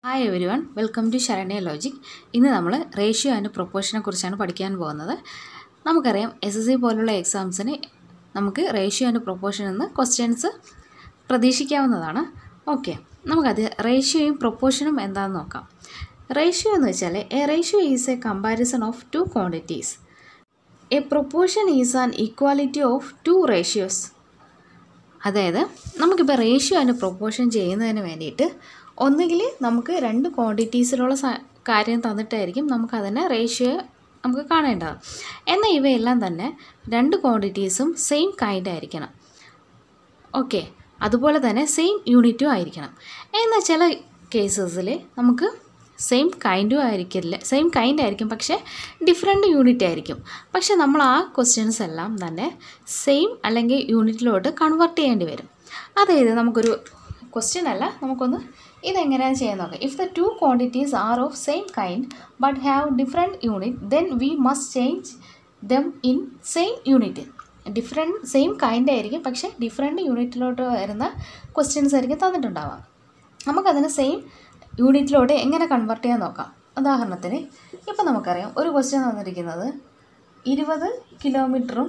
hi everyone welcome to Saranya logic ഇന്ന് നമ്മൾ ratio and പ്രൊപ്പോർഷനെ കുറിച്ചാണ് പഠിക്കാൻ പോകുന്നത് നമുക്കറിയാം എസ് എസ് സി പോലുള്ള എക്സാംസിന് നമുക്ക് റേഷ്യോ ആൻഡ് പ്രൊപ്പോർഷൻ എന്ന് ക്വസ്റ്റ്യൻസ് പ്രതീക്ഷിക്കാവുന്നതാണ് ഓക്കെ നമുക്കത് റേഷ്യോയും പ്രൊപ്പോർഷനും എന്താണെന്ന് നോക്കാം റേഷ്യോ എന്ന് വെച്ചാൽ a ratio is a comparison of two quantities a proportion is an equality of two ratios അതായത് നമുക്കിപ്പോൾ റേഷ്യോ ആൻഡ് പ്രൊപ്പോർഷൻ ചെയ്യുന്നതിന് വേണ്ടിയിട്ട് ഒന്നുകിൽ നമുക്ക് രണ്ട് ക്വാണ്ടിറ്റീസിലുള്ള സ കാര്യം തന്നിട്ടായിരിക്കും നമുക്കതിനെ റേഷ്യോ നമുക്ക് കാണേണ്ടത് എന്നാൽ ഇവയെല്ലാം തന്നെ രണ്ട് ക്വാണ്ടിറ്റീസും സെയിം കൈൻഡ് ആയിരിക്കണം ഓക്കെ അതുപോലെ തന്നെ സെയിം യൂണിറ്റും ആയിരിക്കണം എന്നാൽ ചില കേസസിൽ നമുക്ക് സെയിം കൈൻഡും ആയിരിക്കില്ല സെയിം കൈൻഡ് ആയിരിക്കും പക്ഷേ ഡിഫറെൻറ്റ് യൂണിറ്റ് ആയിരിക്കും പക്ഷേ നമ്മൾ ആ ക്വസ്റ്റ്യൻസ് എല്ലാം തന്നെ സെയിം അല്ലെങ്കിൽ യൂണിറ്റിലോട്ട് കൺവേർട്ട് ചെയ്യേണ്ടി വരും അതായത് നമുക്കൊരു ക്വസ്റ്റ്യൻ അല്ല നമുക്കൊന്ന് ഇതെങ്ങനെയാണ് ചെയ്യാൻ നോക്കാം if the two quantities are of same kind but have different unit then we must change them in same unit different same kind ആയിരിക്കും പക്ഷേ ഡിഫറെൻറ്റ് യൂണിറ്റിലോട്ട് വരുന്ന ക്വസ്റ്റ്യൻസ് ആയിരിക്കും തന്നിട്ടുണ്ടാവാം നമുക്കതിന് സെയിം യൂണിറ്റിലോട്ട് എങ്ങനെ കൺവേർട്ട് ചെയ്യാൻ നോക്കാം ഉദാഹരണത്തിന് ഇപ്പം നമുക്കറിയാം ഒരു ക്വസ്റ്റ്യൻ തന്നിരിക്കുന്നത് ഇരുപത് കിലോമീറ്ററും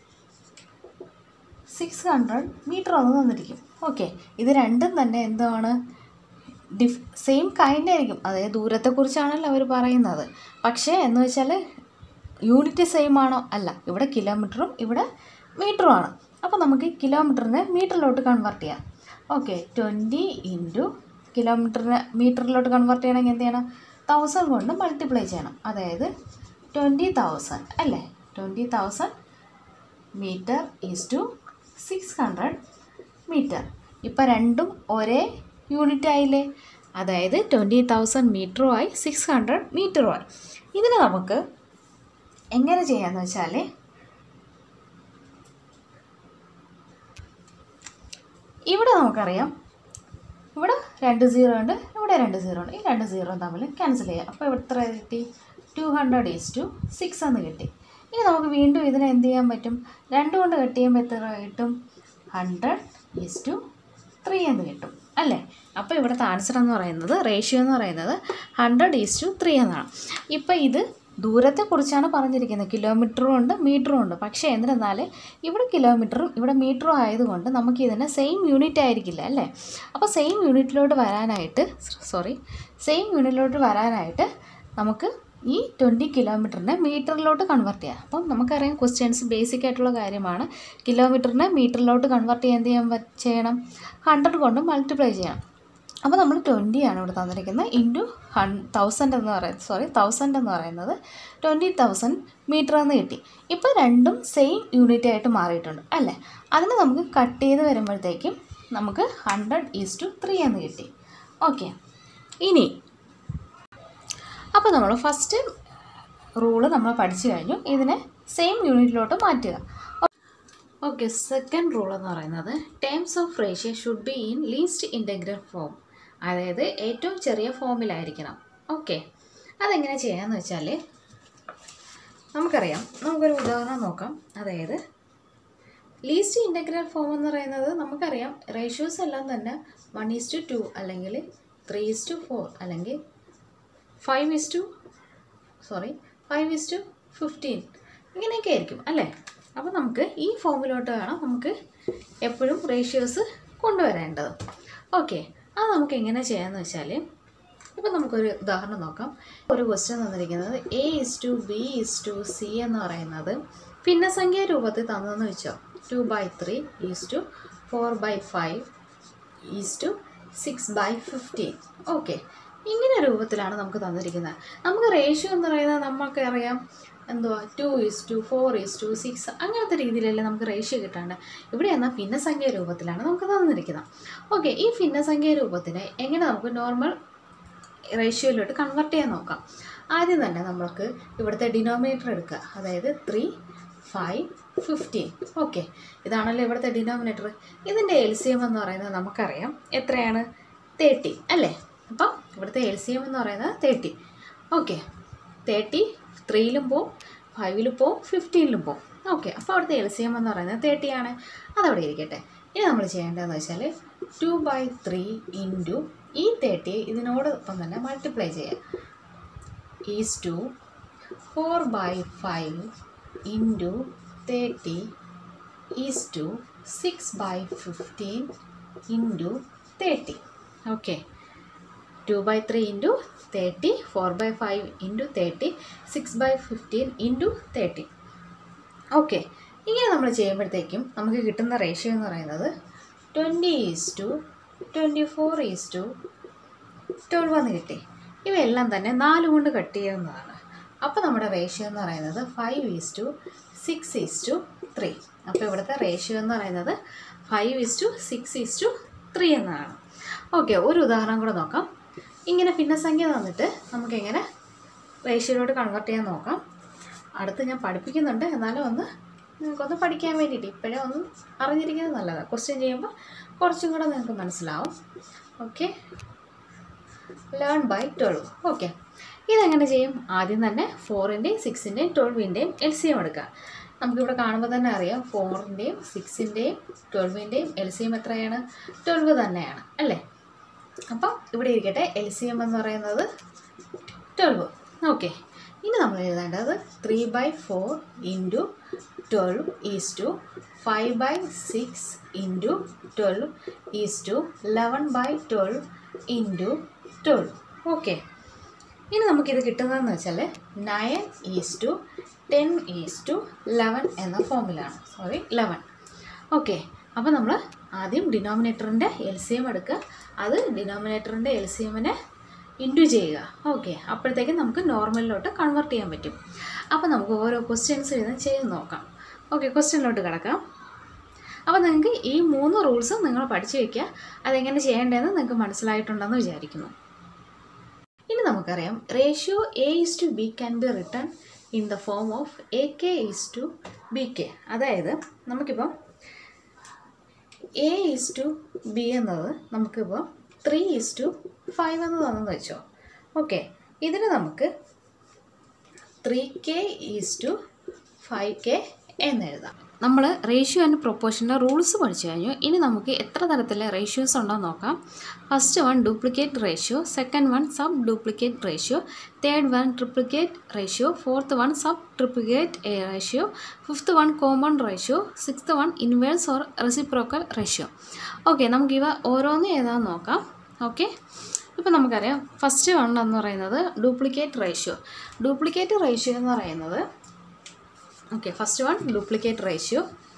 സിക്സ് ഹൺഡ്രഡ് മീറ്റർ ഒന്ന് തന്നിരിക്കും ഓക്കെ ഇത് രണ്ടും തന്നെ എന്താണ് ഡിഫ് സെയിം കൈൻഡ് ആയിരിക്കും അതായത് ദൂരത്തെക്കുറിച്ചാണല്ലോ അവർ പറയുന്നത് പക്ഷേ എന്ന് വെച്ചാൽ യൂണിറ്റ് സെയിം ആണോ അല്ല ഇവിടെ കിലോമീറ്ററും ഇവിടെ മീറ്ററും ആണ് അപ്പോൾ നമുക്ക് കിലോമീറ്ററിനെ മീറ്ററിലോട്ട് കൺവേർട്ട് ചെയ്യാം ഓക്കെ ട്വൻറ്റി ഇൻറ്റു കിലോമീറ്ററിനെ മീറ്ററിലോട്ട് കൺവേർട്ട് ചെയ്യണമെങ്കിൽ എന്ത് ചെയ്യണം തൗസൻഡ് കൊണ്ട് മൾട്ടിപ്ലൈ ചെയ്യണം അതായത് ട്വൻറ്റി തൗസൻഡ് അല്ലേ twenty thousand meter is to six hundred meter ഇപ്പം രണ്ടും ഒരേ യൂണിറ്റ് ആയില്ലേ അതായത് ട്വൻറ്റി തൗസൻഡ് മീറ്ററും ആയി സിക്സ് ഹൺഡ്രഡ് മീറ്ററും ആയി ഇതിനെ നമുക്ക് എങ്ങനെ ചെയ്യാന്ന് വെച്ചാൽ ഇവിടെ നമുക്കറിയാം ഇവിടെ രണ്ട് സീറോ ഉണ്ട് ഇവിടെ രണ്ട് സീറോ ഉണ്ട് ഈ രണ്ട് സീറോ തമ്മിൽ ക്യാൻസൽ ചെയ്യാം അപ്പോൾ ഇവിടെ എത്ര കിട്ടി two hundred is to six എന്ന് കിട്ടി ഇനി നമുക്ക് വീണ്ടും ഇതിനെ എന്ത് ചെയ്യാൻ പറ്റും രണ്ട് കൊണ്ട് കട്ട് ചെയ്യുമ്പോൾ എത്ര കിട്ടും ഹൺഡ്രഡ് ഈസ് ടു ത്രീ എന്ന് കിട്ടും അല്ലേ അപ്പോൾ ഇവിടുത്തെ ആൻസർ എന്ന് പറയുന്നത് റേഷ്യോ എന്ന് പറയുന്നത് ഹൺഡ്രഡ് ഈസ് ടു ത്രീ എന്നാണ് ഇപ്പോൾ ഇത് ദൂരത്തെക്കുറിച്ചാണ് പറഞ്ഞിരിക്കുന്നത് കിലോമീറ്ററും ഉണ്ട് മീറ്ററും ഉണ്ട് പക്ഷേ എന്നിരുന്നാൽ ഇവിടെ കിലോമീറ്ററും ഇവിടെ മീറ്ററും ആയതുകൊണ്ട് നമുക്ക് ഇതിന് സെയിം യൂണിറ്റ് ആയിരിക്കില്ല അല്ലേ അപ്പോൾ സെയിം യൂണിറ്റിലോട്ട് വരാനായിട്ട് സോറി സെയിം യൂണിറ്റിലോട്ട് വരാനായിട്ട് നമുക്ക് ഈ ട്വൻറ്റി കിലോമീറ്ററിനെ മീറ്ററിലോട്ട് കൺവേർട്ട് ചെയ്യാം അപ്പം നമുക്കറിയാം ക്വസ്റ്റ്യൻസ് ബേസിക് ആയിട്ടുള്ള കാര്യമാണ് കിലോമീറ്ററിനെ മീറ്ററിലോട്ട് കൺവേർട്ട് ചെയ്യാൻ എന്ത് ചെയ്യാൻ പ- ചെയ്യണം ഹൺഡ്രഡ് കൊണ്ട് മൾട്ടിപ്ലൈ ചെയ്യണം അപ്പോൾ നമ്മൾ ട്വൻറ്റി ആണ് ഇവിടെ തന്നിരിക്കുന്നത് ഇൻറ്റു ഹൺ തൗസൻഡ് എന്ന് പറയുന്നത് സോറി തൗസൻഡ് എന്ന് പറയുന്നത് ട്വൻറ്റി തൗസൻഡ് മീറ്റർ എന്ന് കിട്ടി ഇപ്പോൾ രണ്ടും സെയിം യൂണിറ്റ് ആയിട്ട് മാറിയിട്ടുണ്ട് അല്ലേ അതിന് നമുക്ക് കട്ട് ചെയ്ത് വരുമ്പോഴത്തേക്കും നമുക്ക് ഹൺഡ്രഡ് ഈസ് ടു ത്രീ എന്ന് കിട്ടി ഓക്കെ ഇനി അപ്പോൾ നമ്മൾ ഫസ്റ്റ് റൂള് നമ്മൾ പഠിച്ചു കഴിഞ്ഞു ഇതിനെ സെയിം യൂണിറ്റിലോട്ട് മാറ്റുക ഓക്കെ സെക്കൻഡ് റൂൾ എന്ന് പറയുന്നത് terms of ratio should be in least integral form അതായത് ഏറ്റവും ചെറിയ ഫോമിലായിരിക്കണം ഓക്കെ അതെങ്ങനെ ചെയ്യാമെന്ന് വെച്ചാൽ നമുക്കറിയാം നമുക്കൊരു ഉദാഹരണം നോക്കാം അതായത് ലീസ്റ്റ് ഇൻറ്റഗ്രൽ ഫോം എന്ന് പറയുന്നത് നമുക്കറിയാം റേഷ്യോസ് എല്ലാം തന്നെ വൺ ഈസ് ടു ടു അല്ലെങ്കിൽ ത്രീ ഈസ് ടു ഫോർ അല്ലെങ്കിൽ five is to sorry five is to fifteen ഇങ്ങനെയൊക്കെ ആയിരിക്കും അല്ലേ അപ്പോൾ നമുക്ക് ഈ ഫോമിലോട്ട് വേണം നമുക്ക് എപ്പോഴും റേഷ്യോസ് കൊണ്ടുവരേണ്ടത് ഓക്കെ അത് നമുക്ക് എങ്ങനെ ചെയ്യാമെന്ന് വെച്ചാൽ ഇപ്പം നമുക്കൊരു ഉദാഹരണം നോക്കാം ഒരു ക്വസ്റ്റ്യൻ തന്നിരിക്കുന്നത് A is to B is to C എന്ന് പറയുന്നത് ഭിന്നസംഖ്യ രൂപത്തിൽ തന്നെന്ന് വെച്ചോ two by three is to four by five is to six by fifteen okay ഇങ്ങനെ രൂപത്തിലാണ് നമുക്ക് തന്നിരിക്കുന്നത് നമുക്ക് റേഷ്യോ എന്ന് പറയുന്നത് നമുക്ക് അറിയാം എന്തുവാ two is to four is to six അങ്ങനത്തെ രീതിയിലല്ലേ നമുക്ക് റേഷ്യോ കിട്ടാണ്ട് ഇവിടെ എന്നാൽ ഭിന്നസംഖ്യ രൂപത്തിലാണ് നമുക്ക് തന്നിരിക്കുന്നത് ഓക്കെ ഈ ഭിന്നസംഖ്യ രൂപത്തിനെ എങ്ങനെ നമുക്ക് നോർമൽ റേഷ്യോയിലോട്ട് കൺവേർട്ട് ചെയ്യാൻ നോക്കാം ആദ്യം തന്നെ നമ്മൾക്ക് ഇവിടുത്തെ ഡിനോമിനേറ്റർ എടുക്കുക അതായത് ത്രീ ഫൈവ് ഫിഫ്റ്റീൻ ഓക്കെ ഇതാണല്ലോ ഇവിടുത്തെ ഡിനോമിനേറ്റർ ഇതിൻ്റെ എൽ സി എം എന്ന് പറയുന്നത് നമുക്കറിയാം എത്രയാണ് തേർട്ടി അല്ലേ അപ്പം ഇവിടുത്തെ എൽ സി എം എന്ന് പറയുന്നത് തേർട്ടി ഓക്കെ തേർട്ടി ത്രീയിലും പോവും ഫൈവിലും പോവും ഫിഫ്റ്റീനിലും പോവും ഓക്കെ അപ്പോൾ അവിടുത്തെ എൽ സി എം എന്ന് പറയുന്നത് തേർട്ടി ആണ് അതവിടെ ഇരിക്കട്ടെ ഇനി നമ്മൾ ചെയ്യേണ്ടതെന്ന് വെച്ചാൽ ടു ബൈ ത്രീ ഇൻറ്റു ഈ തേർട്ടി ഇതിനോടൊപ്പം തന്നെ മൾട്ടിപ്ലൈ ചെയ്യാം is to four by five into thirty is to six by fifteen into thirty okay two by three into thirty four by five into thirty six by fifteen into thirty okay ഇങ്ങനെ നമ്മൾ ചെയ്യുമ്പോഴത്തേക്കും നമുക്ക് കിട്ടുന്ന ratio എന്ന് പറയുന്നത് twenty is to twenty four is to twelve എന്ന് കിട്ടി ഇവയെല്ലാം തന്നെ നാല് കൊണ്ട് കട്ട് ചെയ്യാവുന്നതാണ് അപ്പോൾ നമ്മുടെ റേഷ്യോ എന്ന് പറയുന്നത് five is to six is to three അപ്പോൾ ഇവിടുത്തെ റേഷ്യോ എന്ന് പറയുന്നത് five is to six is to three എന്നാണ് ഓക്കെ ഒരു ഉദാഹരണം കൂടെ നോക്കാം ഇങ്ങനെ ഭിന്നസംഖ്യ തന്നിട്ട് നമുക്കെങ്ങനെ റേഷ്യോയിലോട്ട് കൺവേർട്ട് ചെയ്യാൻ നോക്കാം അടുത്ത് ഞാൻ പഠിപ്പിക്കുന്നുണ്ട് എന്നാലും ഒന്ന് നിങ്ങൾക്കൊന്ന് പഠിക്കാൻ വേണ്ടിയിട്ട് ഇപ്പോഴേ ഒന്ന് അറിഞ്ഞിരിക്കുന്നത് നല്ലതാണ് ക്വസ്റ്റ്യൻ ചെയ്യുമ്പോൾ കുറച്ചും കൂടെ നിങ്ങൾക്ക് മനസ്സിലാവും okay learn by twelve okay ഇതെങ്ങനെ ചെയ്യും ആദ്യം തന്നെ ഫോറിൻ്റെയും സിക്സിൻ്റെയും ട്വൽവിൻ്റെയും എൽ സി എം എടുക്കുക നമുക്കിവിടെ കാണുമ്പോൾ തന്നെ അറിയാം ഫോറിൻ്റെയും സിക്സിൻ്റെയും ട്വൽവിൻ്റെയും എൽ സി എം എത്രയാണ് ട്വൽവ് തന്നെയാണ് അല്ലേ അപ്പം ഇവിടെ ഇരിക്കട്ടെ എൽ സി എം എന്ന് പറയുന്നത് ട്വൽവ് ഓക്കെ ഇനി നമ്മൾ എഴുതേണ്ടത് three by four into twelve is to five by six into twelve is to eleven by twelve into twelve okay ഇനി നമുക്കിത് കിട്ടുന്നതെന്ന് വെച്ചാൽ nine is to ten is to eleven എന്ന ഫോമിലാണ് സോറി ലെവൻ ഓക്കെ അപ്പോൾ നമ്മൾ ആദ്യം ഡിനോമിനേറ്ററിൻ്റെ എൽ സി എം എടുക്കുക അത് ഡിനോമിനേറ്ററിൻ്റെ എൽ സി എമ്മിനെ ഇൻറ്റു ചെയ്യുക ഓക്കെ അപ്പോഴത്തേക്കും നമുക്ക് നോർമലിലോട്ട് കൺവേർട്ട് ചെയ്യാൻ പറ്റും അപ്പോൾ നമുക്ക് ഓരോ ക്വസ്റ്റ്യൻസ് എഴുതാൻ ചെയ്ത് നോക്കാം ഓക്കെ ക്വസ്റ്റ്യനിലോട്ട് കിടക്കാം അപ്പോൾ നിങ്ങൾക്ക് ഈ മൂന്ന് റൂൾസും നിങ്ങൾ പഠിച്ചു വയ്ക്കുക അതെങ്ങനെ ചെയ്യേണ്ടതെന്ന് നിങ്ങൾക്ക് മനസ്സിലായിട്ടുണ്ടെന്ന് വിചാരിക്കുന്നു ഇനി നമുക്കറിയാം ratio A is to B can be written in the form of A K is to B K അതായത് നമുക്കിപ്പം എ ഇസ് ടു ബി എന്നത് നമുക്കിപ്പോൾ ത്രീ ഇസ് ടു ഫൈവ് എന്ന് തന്നെന്ന് വെച്ചോ ഓക്കെ ഇതിന് നമുക്ക് three K is to five K എന്നെഴുതാം നമ്മൾ റേഷ്യോ ആൻഡ് പ്രൊപ്പോർഷൻ്റെ റൂൾസ് പഠിച്ചു കഴിഞ്ഞു ഇനി നമുക്ക് എത്ര തരത്തിലെ റേഷ്യോസ് ഉണ്ടോ നോക്കാം first one duplicate ratio second one sub duplicate ratio third one triplicate ratio fourth one sub triplicate ratio fifth one common ratio sixth one inverse or reciprocal ratio okay നമുക്കിവ ഓരോന്നും ഏതാണെന്ന് നോക്കാം ഓക്കെ ഇപ്പോൾ നമുക്കറിയാം first one എന്ന് പറയുന്നത് duplicate ratio duplicate ratio എന്ന് പറയുന്നത് okay first one duplicate ratio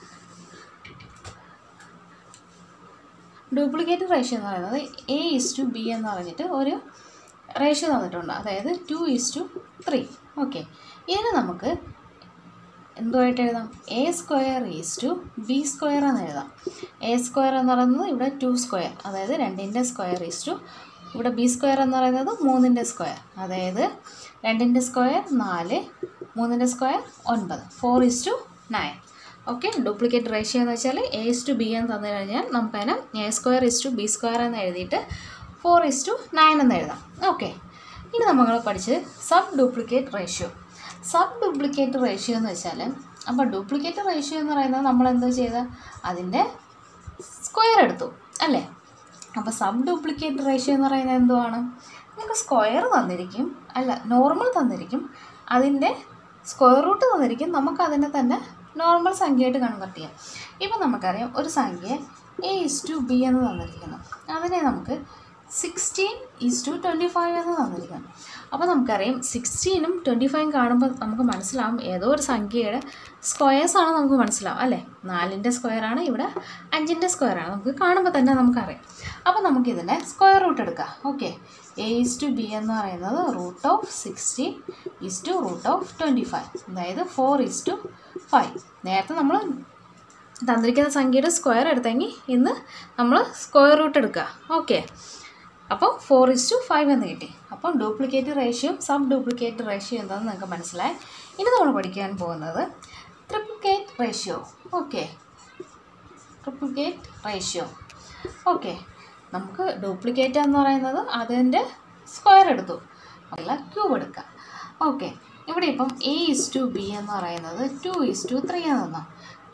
duplicate ratio എന്ന് പറയുന്നത് എ ഇസ് ടു ബി എന്ന് പറഞ്ഞിട്ട് ഒരു റേഷ്യോ തന്നിട്ടുണ്ട് അതായത് two is to three okay ഇതിന് നമുക്ക് എന്തുമായിട്ട് എഴുതാം A square is to B square എന്ന് എഴുതാം എ സ്ക്വയർ എന്ന് പറയുന്നത് ഇവിടെ ടു സ്ക്വയർ അതായത് രണ്ടിൻ്റെ സ്ക്വയർ ഈസ് ടു ഇവിടെ ബി സ്ക്വയർ എന്ന് പറയുന്നത് മൂന്നിൻ്റെ സ്ക്വയർ അതായത് രണ്ടിൻ്റെ സ്ക്വയർ നാല് മൂന്നിൻ്റെ സ്ക്വയർ ഒൻപത് four is to nine okay duplicate ratio എന്ന് വെച്ചാൽ എ ഇസ് ടു ബി എന്ന് തന്നു കഴിഞ്ഞാൽ നമുക്കതിനെ A square is to B square എന്ന് എഴുതിയിട്ട് ഫോർ ഇസ് ടു നയൻ എന്ന് എഴുതാം ഓക്കെ ഇനി നമ്മൾ പഠിച്ചത് sub duplicate ratio sub duplicate ratio എന്ന് വെച്ചാൽ അപ്പോൾ ഡ്യൂപ്ലിക്കേറ്റ് റേഷ്യോ എന്ന് പറയുന്നത് നമ്മൾ എന്താ ചെയ്ത അതിൻ്റെ സ്ക്വയർ എടുത്തു അല്ലേ അപ്പോൾ സബ് ഡ്യൂപ്ലിക്കേറ്റ് റേഷ്യോ എന്ന് പറയുന്നത് എന്തുവാണ് നമുക്ക് സ്ക്വയർ തന്നിരിക്കും അല്ല നോർമൽ തന്നിരിക്കും അതിൻ്റെ സ്ക്വയർ റൂട്ട് തന്നിരിക്കും നമുക്ക് അതിനെ തന്നെ നോർമൽ സംഖ്യയായിട്ട് കൺവെർട്ട് ചെയ്യാം ഇപ്പം നമുക്കറിയാം ഒരു സംഖ്യ എ ഇസ് ടു ബി എന്ന് തന്നിരിക്കുന്നു അതിനെ നമുക്ക് sixteen is to twenty five എന്ന് തന്നിരിക്കുന്നു അപ്പോൾ നമുക്കറിയാം സിക്സ്റ്റീനും ട്വൻറ്റി ഫൈവും കാണുമ്പോൾ നമുക്ക് മനസ്സിലാവും ഏതോ ഒരു സംഖ്യയുടെ സ്ക്വയേഴ്സ് ആണ് നമുക്ക് മനസ്സിലാവും അല്ലേ നാലിൻ്റെ സ്ക്വയറാണ് ഇവിടെ അഞ്ചിൻ്റെ സ്ക്വയറാണ് നമുക്ക് കാണുമ്പോൾ തന്നെ നമുക്കറിയാം അപ്പോൾ നമുക്കിതിൻ്റെ സ്ക്വയർ റൂട്ട് എടുക്കാം okay a is to b എന്ന് പറയുന്നത് root of sixteen is to root of twenty five അതായത് ഫോർ ഈസ് ടു ഫൈവ് നേരത്തെ നമ്മൾ തന്നിരിക്കുന്ന സംഖ്യയുടെ സ്ക്വയർ എടുത്തെങ്കിൽ ഇന്ന് നമ്മൾ സ്ക്വയർ റൂട്ട് എടുക്കുക ഓക്കെ അപ്പോൾ ഫോർ ഇസ് ടു ഫൈവ് എന്ന് കിട്ടി അപ്പം duplicate ratio sub duplicate ratio എന്താണെന്ന് നിങ്ങൾക്ക് മനസ്സിലായി ഇനി നമ്മൾ പഠിക്കാൻ പോകുന്നത് triplicate ratio okay triplicate ratio okay നമുക്ക് ഡ്യൂപ്ലിക്കേറ്റ് എന്ന് പറയുന്നത് അതിൻ്റെ സ്ക്വയർ എടുത്തു അല്ല ക്യൂബ് എടുക്കാം ഓക്കെ ഇവിടെ ഇപ്പം എ ഇസ് ടു ബി എന്ന് പറയുന്നത് ടു ഇസ് ടു ത്രീ എന്ന്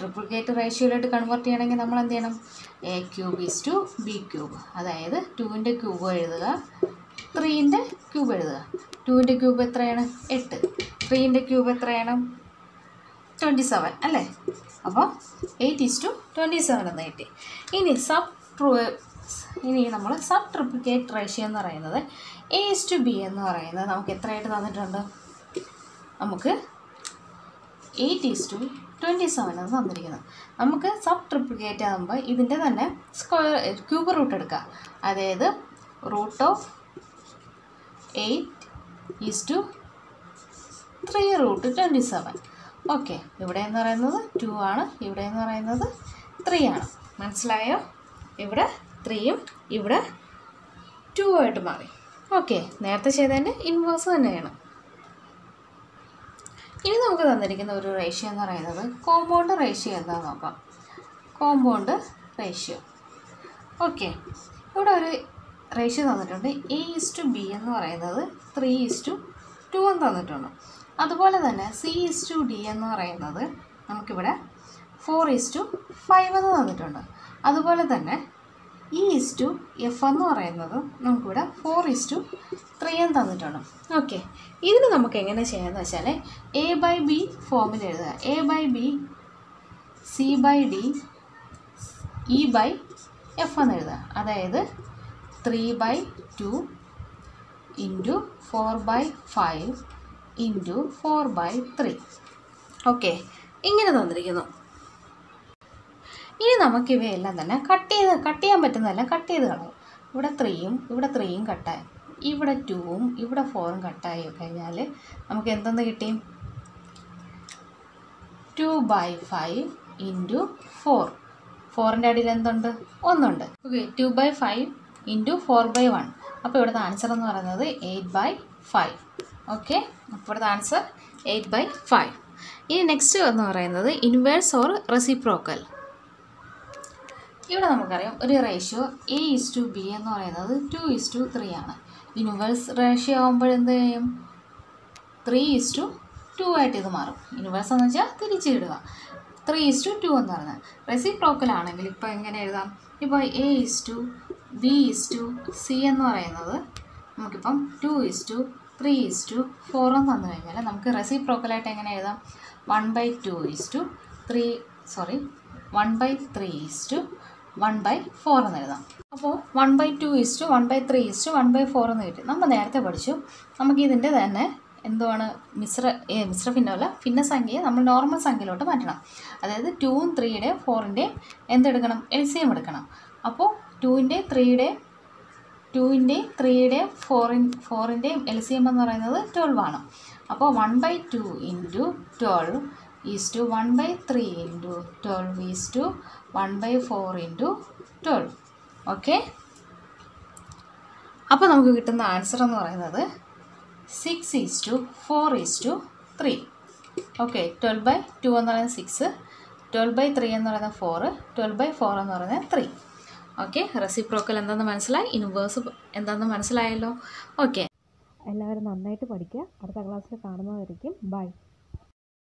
ട്രിപ്ലിക്കേറ്റ് റേഷ്യോയിലോട്ട് കൺവേർട്ട് ചെയ്യണമെങ്കിൽ നമ്മൾ എന്ത് ചെയ്യണം a cube is to b cube അതായത് ടുവിൻ്റെ ക്യൂബ് എഴുതുക ത്രീൻ്റെ ക്യൂബ് എഴുതുക ടുവിൻ്റെ ക്യൂബ് എത്രയാണ് എട്ട് ത്രീൻ്റെ ക്യൂബ് എത്രയാണ് ട്വൻറ്റി സെവൻ അല്ലേ അപ്പോൾ eight is to twenty seven എന്ന് കിട്ടി ഇനി സബ് ട്രൂ ഇനി നമ്മൾ സബ് ട്രിപ്ലിക്കേറ്റ് റേഷ്യോ എന്ന് പറയുന്നത് എ ഇസ് ടു ബി എന്ന് പറയുന്നത് നമുക്ക് എത്രയായിട്ട് തന്നിട്ടുണ്ട് നമുക്ക് eight is to twenty seven എന്ന് തന്നിരിക്കുന്നത് നമുക്ക് സബ് ട്രിപ്ലിക്കേറ്റ് ആകുമ്പോൾ ഇതിൻ്റെ തന്നെ സ്ക്വയർ ക്യൂബ് റൂട്ട് എടുക്കുക അതായത് root of eight is to three root twenty seven okay ഇവിടെ എന്ന് പറയുന്നത് ടു ആണ് ഇവിടെ എന്ന് പറയുന്നത് ത്രീ ആണ് മനസ്സിലായോ ഇവിടെ ത്രീയും ഇവിടെ ടു ആയിട്ട് മാറി ഓക്കെ നേരത്തെ ചെയ്തതിൻ്റെ ഇൻവേഴ്സ് തന്നെയാണ് ഇനി നമുക്ക് തന്നിരിക്കുന്ന ഒരു റേഷ്യോ എന്ന് പറയുന്നത് കോമ്പൗണ്ട് റേഷ്യോ എന്താണെന്ന് നോക്കാം കോമ്പൗണ്ട് റേഷ്യോ ഓക്കെ ഇവിടെ ഒരു റേഷ്യോ തന്നിട്ടുണ്ട് എ ഇസ് ടു ബി എന്ന് പറയുന്നത് ത്രീ ഇസ് ടു ടു എന്ന് തന്നിട്ടുണ്ട് അതുപോലെ തന്നെ സി ഇസ് ടു ഡി എന്ന് പറയുന്നത് നമുക്കിവിടെ ഫോർ ഇസ് ടു ഫൈവ് എന്ന് തന്നിട്ടുണ്ട് അതുപോലെ തന്നെ ഇ ഇസ് ടു എഫ് എന്ന് പറയുന്നത് നമുക്കിവിടെ ഫോർ ഇസ് ടു ത്രീ എന്ന് തന്നിട്ടുണ്ട് ഓക്കെ ഇതിന് നമുക്ക് എങ്ങനെ ചെയ്യാമെന്ന് വെച്ചാൽ എ ബൈ ബി ഫോമിൽ എഴുതുക a by b c by d e by f എന്ന് എഴുതുക അതായത് three by two into four by five into four by three okay ഇങ്ങനെ തന്നിരിക്കുന്നു ഇനി നമുക്ക് ഇവയെല്ലാം തന്നെ കട്ട് ചെയ്ത് കട്ട് ചെയ്യാൻ പറ്റുന്നതെല്ലാം കട്ട് ചെയ്ത് കളയും ഇവിടെ ത്രീയും ഇവിടെ ത്രീയും കട്ടായി ഇവിടെ ടൂവും ഇവിടെ ഫോറും കട്ടായി കഴിഞ്ഞാൽ നമുക്ക് എന്തെന്ന് കിട്ടി two by five into four ഫോറിൻ്റെ അടിയിൽ എന്തുണ്ട് ഒന്നുണ്ട് okay two by five into four by one അപ്പോൾ ഇവിടുത്തെ ആൻസർ എന്ന് പറയുന്നത് എയ്റ്റ് ബൈ ഫൈവ് ഓക്കെ അപ്പോൾ ഇവിടുത്തെ ആൻസർ എയ്റ്റ് ബൈ ഫൈവ് ഇനി നെക്സ്റ്റ് എന്ന് പറയുന്നത് ഇൻവേഴ്സ് ഓർ റെസിപ്രോക്കൽ ഇവിടെ നമുക്കറിയാം ഒരു ratio A is to b എന്ന് പറയുന്നത് ടു ഇസ് ടു ത്രീ ആണ് ഇൻവേഴ്സ് റേഷ്യോ ആകുമ്പോൾ എന്ത് ചെയ്യും ത്രീ ഇസ് ടു ടു ആയിട്ട് ഇത് മാറും ഇൻവേഴ്സ് എന്ന് വെച്ചാൽ തിരിച്ചിടുക ത്രീ ഇസ് ടു ടു എന്ന് പറഞ്ഞാൽ റെസിപ്രോക്കൽ ആണെങ്കിൽ ഇപ്പോൾ എങ്ങനെ എഴുതാം ഇപ്പോൾ a is to B is to C എന്ന് പറയുന്നത് നമുക്കിപ്പം two is to three is to four എന്ന് തന്നു കഴിഞ്ഞാൽ നമുക്ക് റെസിപ്രോക്കലായിട്ട് എങ്ങനെ എഴുതാം one by two is to three sorry one by three is to one by four എന്ന് എഴുതാം അപ്പോൾ one by two is to one by three is to one by four എന്ന് കിട്ടി നമ്മൾ നേരത്തെ പഠിച്ചു നമുക്ക് ഇതിൻ്റെ തന്നെ എന്തുവാണ് മിശ്ര ഏ, മിശ്ര ഭിന്നമല്ല ഭിന്നസംഖ്യയെ നമ്മൾ നോർമൽ സംഖ്യയിലോട്ട് മാറ്റണം അതായത് ടൂവും ത്രീയുടെയും ഫോറിൻ്റെയും എന്തെടുക്കണം എൽ സി എം എടുക്കണം അപ്പോൾ ടൂവിൻ്റെ ത്രീയുടെ ടൂവിൻ്റെയും ത്രീയുടെയും ഫോറിൻ ഫോറിൻ്റെയും എൽ സി എം എന്ന് പറയുന്നത് ട്വൽവ് ആണ് അപ്പോൾ one by two into twelve is to one by three into twelve is to one by four into twelve okay അപ്പോൾ നമുക്ക് കിട്ടുന്ന ആൻസർ എന്ന് പറയുന്നത് six is to four is to three okay twelve by two എന്ന് പറയുന്നത് six twelve by three എന്ന് പറയുന്നത് four twelve by four എന്ന് പറയുന്നത് ത്രീ ഓക്കെ റെസിപ്രോക്കൽ എന്താണെന്ന് മനസ്സിലായി ഇൻവേഴ്സ് എന്താണെന്ന് മനസ്സിലായല്ലോ ഓക്കെ എല്ലാവരും നന്നായിട്ട് പഠിക്കുക അടുത്ത ക്ലാസ്സിൽ കാണുന്നതായിരിക്കും ബൈ